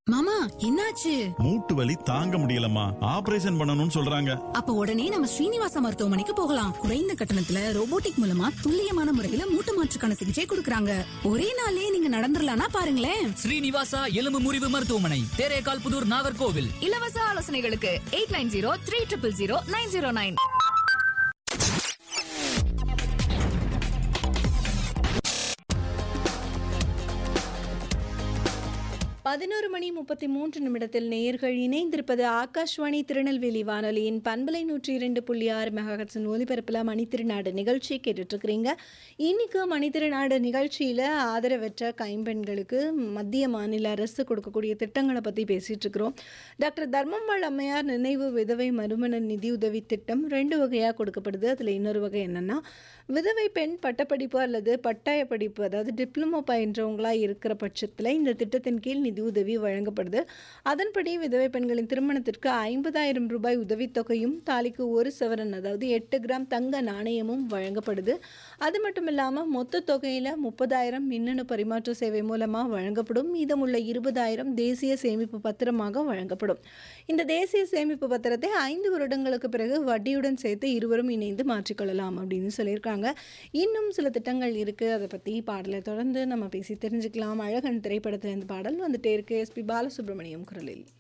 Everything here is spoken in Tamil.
மாமா என்னாச்சு மூட்டு வலி தாங்க முடியலம்மா ஆபரேஷன் பண்ணணும்னு சொல்றாங்க அப்ப உடனே நம்ம ஸ்ரீனிவாசா மருத்துவமனைக்கு போகலாம் குறைந்த கட்டணத்துல ரோபோட்டிக் மூலமா துல்லியமான முறையில மூட்டு மாற்றுக்கான சிகிச்சை கொடுக்கறாங்க ஒரே நாள்லயே நீங்க நடந்துடலாம்னா பாருங்களேன் ஸ்ரீனிவாசா எலும்பு முறிவு மருத்துவமனை தேரேகால் புதூர் நாகர்கோவில் இலவச ஆலோசனைகளுக்கு eight nine zero three triple zero nine zero nine பதினோரு மணி முப்பத்தி மூன்று நிமிடத்தில் நேயர்கள் இணைந்திருப்பது ஆகாஷ்வாணி திருநெல்வேலி வானொலியின் பண்பலை நூற்றி இரண்டு புள்ளி ஆறு மெகாஹட்ஸின் ஒலிபரப்பில் மணித்திருநாடு நிகழ்ச்சி கேட்டுட்ருக்கிறீங்க இன்னைக்கு மணித்திருநாடு நிகழ்ச்சியில் ஆதரவற்ற கைம்பெண்களுக்கு மத்திய மாநில அரசு கொடுக்கக்கூடிய திட்டங்களை பற்றி பேசிகிட்டு இருக்கிறோம் டாக்டர் தர்மம்பாள் அம்மையார் நினைவு விதவை மறுமண நிதியுதவி திட்டம் ரெண்டு வகையாக கொடுக்கப்படுது அதில் இன்னொரு வகை என்னென்னா விதவை பெண் பட்டப்படிப்பு அல்லது பட்டாய படிப்பு அதாவது டிப்ளமோ பயின்றவங்களா இருக்கிற பட்சத்தில் இந்த திட்டத்தின் கீழ் நிதியுதவி வழங்கப்படுது அதன்படி விதவை பெண்களின் திருமணத்திற்கு ஐம்பதாயிரம் ரூபாய் உதவித்தொகையும் தாலிக்கு ஒரு சவரன் அதாவது எட்டு கிராம் தங்க நாணயமும் வழங்கப்படுது அது மட்டும் இல்லாமல் மொத்த தொகையில் முப்பதாயிரம் மின்னணு பரிமாற்ற சேவை மூலமாக வழங்கப்படும் மீதமுள்ள இருபதாயிரம் தேசிய சேமிப்பு பத்திரமாக வழங்கப்படும் இந்த தேசிய சேமிப்பு பத்திரத்தை ஐந்து வருடங்களுக்கு பிறகு வட்டியுடன் சேர்த்து இருவரும் இணைந்து மாற்றிக்கொள்ளலாம் அப்படின்னு சொல்லியிருக்காங்க இன்னும் சில திட்டங்கள் இருக்குது அதை பற்றி பாடலை தொடர்ந்து நம்ம பேசி தெரிஞ்சுக்கலாம் அழகன் திரைப்படத்தில் இந்த பாடல் வந்துட்டே இருக்கு எஸ்பி பாலசுப்ரமணியம் குரலில்